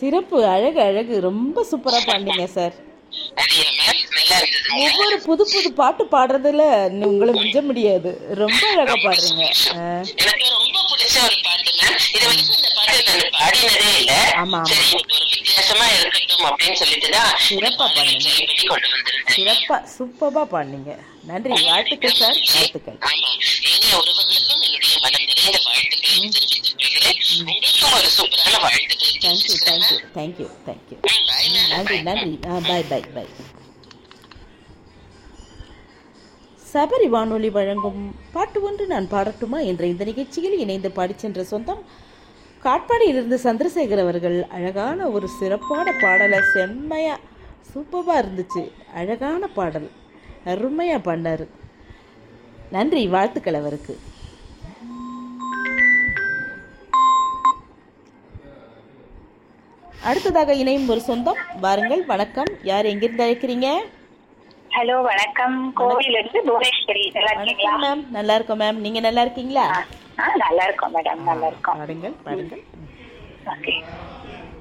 சிறப்பு அழகு அழகு ரொம்ப சூப்பரா பாடுனீங்க சார் அப்படியா மேம் நல்லா இருந்ததுங்க ஒவ்வொரு புது புது பாட்டு பாடுறதுல நீ- உங்களை மிஞ்ச முடியாது ரொம்ப அழகா பாடுறீங்க ஆ, எனக்கு ரொம்ப பிடிச்ச ஒரு பாட்டு மேம் இது வரைக்கும் இந்த பாட்டு நான் பாடினதே இல்ல ஆமா, ஆமா. சரி இன்னைக்கு ஒரு வித்தியாசமா இருக்கட்டும் அப்படின்னு சொல்லிட்டு தான் இந்த சிறப்பா பாடலை பாடுங்க. ட்ரை பண்ணி கொண்டு வந்திருந்தேன் சிறப்பா சூப்பரா பாடுனீங்க நன்றி வாழ்த்துக்கள் சார் வாழ்த்துக்கள் ஆமா இனிய உறவுகளுக்கும் என்னுடைய மனம் நிறைந்த வாழ்த்துக்களை தெரிவித்துக் கொள்கிறேன் உங்களுக்கும் ஒரு சூப்பரான வாழ்த்துக்களை தேங்க்யூ தெரிவிச்சுக்கிறேன் thank you thank you thank you bye ma'am நன்றி நன்றி ஆ பாய் பாய் பாய் சபரி வானொலி வழங்கும் பாட்டு ஒன்று நான் பாடட்டுமா என்ற இந்த நிகழ்ச்சியில் இணைந்து பாடிச் சென்ற சொந்தம் காட்பாடியிலிருந்து சந்திரசேகர் அவர்கள் அழகான ஒரு சிறப்பான பாடலை செம்மையா சூப்பராக இருந்துச்சு அழகான பாடல் அருமையாக பாடினார் நன்றி வாழ்த்துக்கள் அவருக்கு அடுத்ததாக இணையும் ஒரு சொந்தம் வாருங்கள் வணக்கம் யார் எங்கிருந்து அழைக்கிறீங்க ஹலோ வணக்கம் கோவில இருந்து புவனேஸ்வரி நல்லா இருக்கீங்களா வணக்கம் மேம் நல்லா இருக்கோம் மேம் நீங்க நல்லா இருக்கீங்களா ஆ நல்லா இருக்கோம் மேடம் நல்லா இருக்கோம் பாடுங்கள் பாடுங்கள் ஓகே